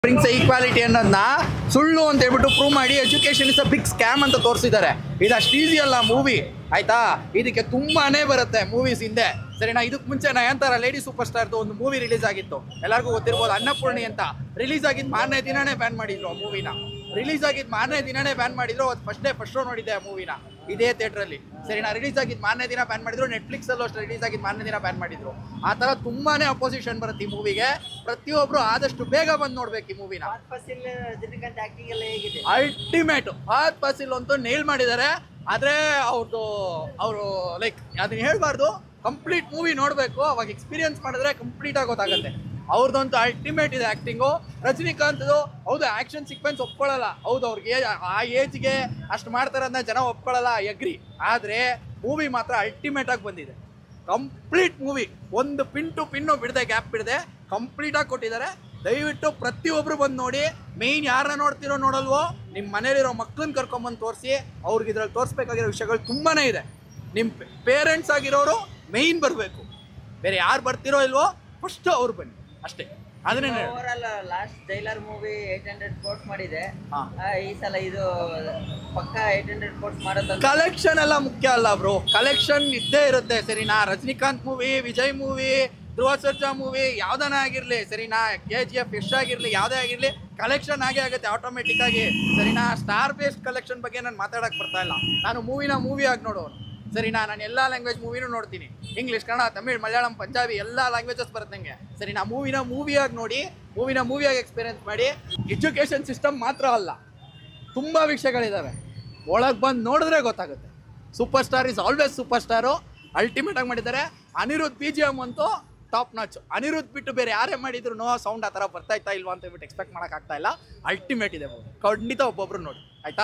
Brings equality ಅನ್ನೋದನ್ನ ಸುಳ್ಳು ಅಂತ ಹೇಳ್ಬಿಟ್ಟು ಪ್ರೂವ್ ಮಾಡಿ education is a big scam ಅಂತ ತೋರಿಸಿದ್ದಾರೆ ಇದು ಅಷ್ಟು ಈಸಿ ಅಲ್ಲ ಮೂವಿ ಆಯ್ತಾ ಇದಕ್ಕೆ ತುಂಬಾನೇ ಬರುತ್ತೆ ಮೂವೀಸ್ ಹಿಂದೆ ಸರಿನಾ ಇದಕ್ಕೆ ಮುಂಚೆ ನಯಂತಾರ ಲೇಡಿ ಸೂಪರ್ ಸ್ಟಾರ್ದು ಒಂದು ಮೂವಿ ರಿಲೀಸ್ ಆಗಿತ್ತು ಎಲ್ಲರಿಗೂ ಗೊತ್ತಿರ್ಬೋದು ಅನ್ನಪೂರ್ಣಿ ಅಂತ ರಿಲೀಸ್ ಆಗಿದ್ದು ಮಾರನೇ ದಿನನೇ ಬ್ಯಾನ್ ಮಾಡಿದ್ರು ಆ ಮೂವಿನ ರಿಲೀಸ್ ಆಗಿದ್ದು ಮಾರನೇ ದಿನನೇ ಬ್ಯಾನ್ ಮಾಡಿದ್ರು ಅದು ಫಸ್ಟ್ ಡೇ ಫಸ್ಟ್ ಶೋ ನೋಡಿದ್ದೆ ಆ ಮೂವಿನ ಇದೇ ಥಿಯೇಟ್ರಲ್ಲಿ ಸರಿನಾ ರಿಲೀಸ್ ಆಗಿದ್ದು ಮಾರನೇ ದಿನ ಬ್ಯಾನ್ ಮಾಡಿದ್ರು ನೆಟ್ಫ್ಲಿಕ್ಸ್ ಅಲ್ಲೂ ಅಷ್ಟೇ ರಿಲೀಸ್ ಆಗಿದ್ದು ಮಾರನೇ ದಿನ ಬ್ಯಾನ್ ಮಾಡಿದ್ರು ಆ ಥರ ತುಂಬಾನೇ ಅಪೋಸಿಷನ್ ಬರುತ್ತೆ ಈ ಮೂವಿಗೆ ಪ್ರತಿಯೊಬ್ರು ಆದಷ್ಟು ಬೇಗ ಬಂದು ನೋಡ್ಬೇಕು ಈ ಮೂವಿನ ಫಸಿಲ್ ರಜನಿಕಾಂತ್ ಆಕ್ಟಿಂಗ್ ಎಲ್ಲ ಹೇಗಿದೆ ಅಲ್ಟಿಮೇಟ್ ಫಾತ್ ಫಾಸಿಲ್ ಅಂತೂ ನೇಲ್ ಮಾಡಿದ್ದಾರೆ ಆದರೆ ಅವ್ರದ್ದು ಅವರು ಲೈಕ್ ಅದನ್ನ ಹೇಳ್ಬಾರ್ದು ಕಂಪ್ಲೀಟ್ ಮೂವಿ ನೋಡಬೇಕು ಅವಾಗ ಎಕ್ಸ್ಪೀರಿಯನ್ಸ್ ಮಾಡಿದ್ರೆ ಕಂಪ್ಲೀಟ್ ಆಗಿ ಗೊತ್ತಾಗುತ್ತೆ ಅವ್ರದ್ದಂತೂ ಅಲ್ಟಿಮೇಟ್ ಇದೆ ಆ್ಯಕ್ಟಿಂಗು ರಜನಿಕಾಂತ್ದು ಹೌದು ಆ್ಯಕ್ಷನ್ ಸೀಕ್ವೆನ್ಸ್ ಒಪ್ಕೊಳ್ಳಲ್ಲ ಹೌದು ಅವ್ರಿಗೆ ಆ ಏಜ್ಗೆ ಅಷ್ಟು ಮಾಡ್ತಾರೆ ಅದನ್ನ ಜನ ಒಪ್ಕೊಳ್ಳಲ್ಲ ಎಗ್ರಿ ಆದರೆ ಮೂವಿ ಮಾತ್ರ ಅಲ್ಟಿಮೇಟ್ ಆಗಿ ಬಂದಿದೆ ಕಂಪ್ಲೀಟ್ ಮೂವಿ ಒಂದು ಪಿನ್ ಟು ಪಿನ್ನು ಬಿಡದೆ ಗ್ಯಾಪ್ ಬಿಡದೆ ಕಂಪ್ಲೀಟಾಗಿ ಕೊಟ್ಟಿದ್ದಾರೆ ದಯವಿಟ್ಟು ಪ್ರತಿಯೊಬ್ಬರು ಬಂದು ನೋಡಿ ಮೇಯ್ನ್ ಯಾರನ್ನ ನೋಡ್ತಿರೋ ನೋಡಲ್ವೋ ನಿಮ್ಮ ಮನೇಲಿರೋ ಮಕ್ಳನ್ನ ಕರ್ಕೊಂಬಂದು ತೋರಿಸಿ ಅವ್ರಿಗೆ ಇದ್ರಲ್ಲಿ ತೋರಿಸ್ಬೇಕಾಗಿರೋ ವಿಷಯಗಳು ತುಂಬಾ ಇದೆ ನಿಮ್ಮ ಪೇರೆಂಟ್ಸ್ ಆಗಿರೋರು ಮೇಯ್ನ್ ಬರಬೇಕು ಬೇರೆ ಯಾರು ಬರ್ತಿರೋ ಇಲ್ವೋ ಫಸ್ಟ್ ಅವ್ರು ಬನ್ನಿ ಅಷ್ಟೇ ಅದನ್ನೇ ನಾನು ಹೇಳೋದು. Overall last Jailer movie eight hundred crores ಮಾಡಿದೆ ಹಾ. ಆ, ಈ ಸಲ ಇದು ಪಕ್ಕ ಏಟ್ ಹಂಡ್ರೆಡ್ ಕೋರ್ಸ್ ಮಾಡೋದಂತ ಕಲೆಕ್ಷನ್ ಎಲ್ಲ ಮುಖ್ಯ ಅಲ್ಲ ಬ್ರೋ ಕಲೆಕ್ಷನ್ ಇದ್ದೇ ಇರುತ್ತೆ ಸರಿನಾ Rajinikanth movie Vijay movie Dhruva Sarja movie ಯಾವ್ದಾನ ಆಗಿರ್ಲಿ ಸರಿನಾ ಕೆ ಜಿ ಎಫ್ ಯಶ್ ಆಗಿರ್ಲಿ ಯಾವುದೇ ಆಗಿರ್ಲಿ ಕಲೆಕ್ಷನ್ ಆಗೇ ಆಗುತ್ತೆ ಆಟೋಮೆಟಿಕ್ ಆಗಿ ಸರಿನಾ ಸ್ಟಾರ್ ಬೇಸ್ಡ್ ಕಲೆಕ್ಷನ್ ಬಗ್ಗೆ ನಾನು ಮಾತಾಡಕ್ ಬರ್ತಾ ಇಲ್ಲ ನಾನು ಮೂವಿನ ಮೂವಿ ಆಗಿ ನೋಡೋನು ಸರಿನಾ ನಾನು ಎಲ್ಲ ಲ್ಯಾಂಗ್ವೇಜ್ ಮೂವಿನೂ ನೋಡ್ತೀನಿ ಇಂಗ್ಲೀಷ್ ಕನ್ನಡ ತಮಿಳ್ ಮಲಯಾಳಂ ಪಂಜಾಬಿ ಎಲ್ಲ ಲ್ಯಾಂಗ್ವೇಜಸ್ ಬರುತ್ತೆ ನನಗೆ ಸರಿ ನಾ ಮೂವಿನ ಮೂವಿಯಾಗಿ ನೋಡಿ ಮೂವಿನ ಮೂವಿಯಾಗಿ ಎಕ್ಸ್ಪೀರಿಯನ್ಸ್ ಮಾಡಿ ಎಜುಕೇಷನ್ ಸಿಸ್ಟಮ್ ಮಾತ್ರ ಅಲ್ಲ ತುಂಬ ವಿಷಯಗಳಿದ್ದಾವೆ ಒಳಗೆ ಬಂದು ನೋಡಿದ್ರೆ ಗೊತ್ತಾಗುತ್ತೆ super star is always super star ultimate ಆಗಿ ಮಾಡಿದ್ದಾರೆ ಅನಿರುದ್ಧ್ ಬಿ ಜಿ ಎಮ್ ಅಂತೂ ಟಾಪ್ ನಾಚ್ ಅನಿರುದ್ಧ್ ಬಿಟ್ಟು ಬೇರೆ ಯಾರೇ ಮಾಡಿದ್ರು ನೋ ಸೌಂಡ್ ಆ ಥರ ಬರ್ತಾ ಇತ್ತಾ ಇಲ್ವಾ ಅಂತ ಹೇಳ್ಬಿಟ್ಟು ಎಕ್ಸ್ಪೆಕ್ಟ್ ಮಾಡೋಕ್ಕಾಗ್ತಾ ಇಲ್ಲ ಅಲ್ಟಿಮೇಟ್ ಇದೆ movie. ಖಂಡಿತ ಒಬ್ಬೊಬ್ರು ನೋಡಿ ಆಯ್ತಾ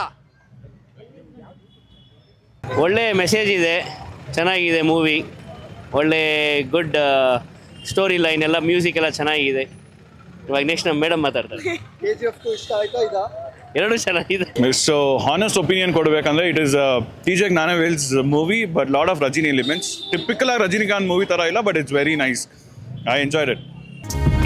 ಒಳ್ಳೆ ಮೆಸೇಜ್ ಇದೆ ಚೆನ್ನಾಗಿದೆ ಮೂವಿ ಒಳ್ಳೆ ಗುಡ್ ಸ್ಟೋರಿ ಲೈನ್ ಎಲ್ಲ ಮ್ಯೂಸಿಕ್ ಎಲ್ಲ ಚೆನ್ನಾಗಿದೆ ಇವಾಗ ನೆಕ್ಸ್ಟ್ ನಮ್ಮ ಮೇಡಮ್ ಮಾತಾಡ್ತಾರೆ ಕೆ ಜಿ ಎಫ್ ಇಷ್ಟ ಆಯ್ತಾ ಈಗ ಎರಡೂ ಚೆನ್ನಾಗಿದೆ ಸೊ ಹಾನೆಸ್ಟ್ ಒಪಿನಿಯನ್ ಕೊಡಬೇಕಂದ್ರೆ it is T J Gnanavel's movie but lot of Rajini elements typical ಆಗಿ ರಜನಿಕಾಂತ್ ಮೂವಿ ಥರ ಇಲ್ಲ but it's very nice I enjoyed it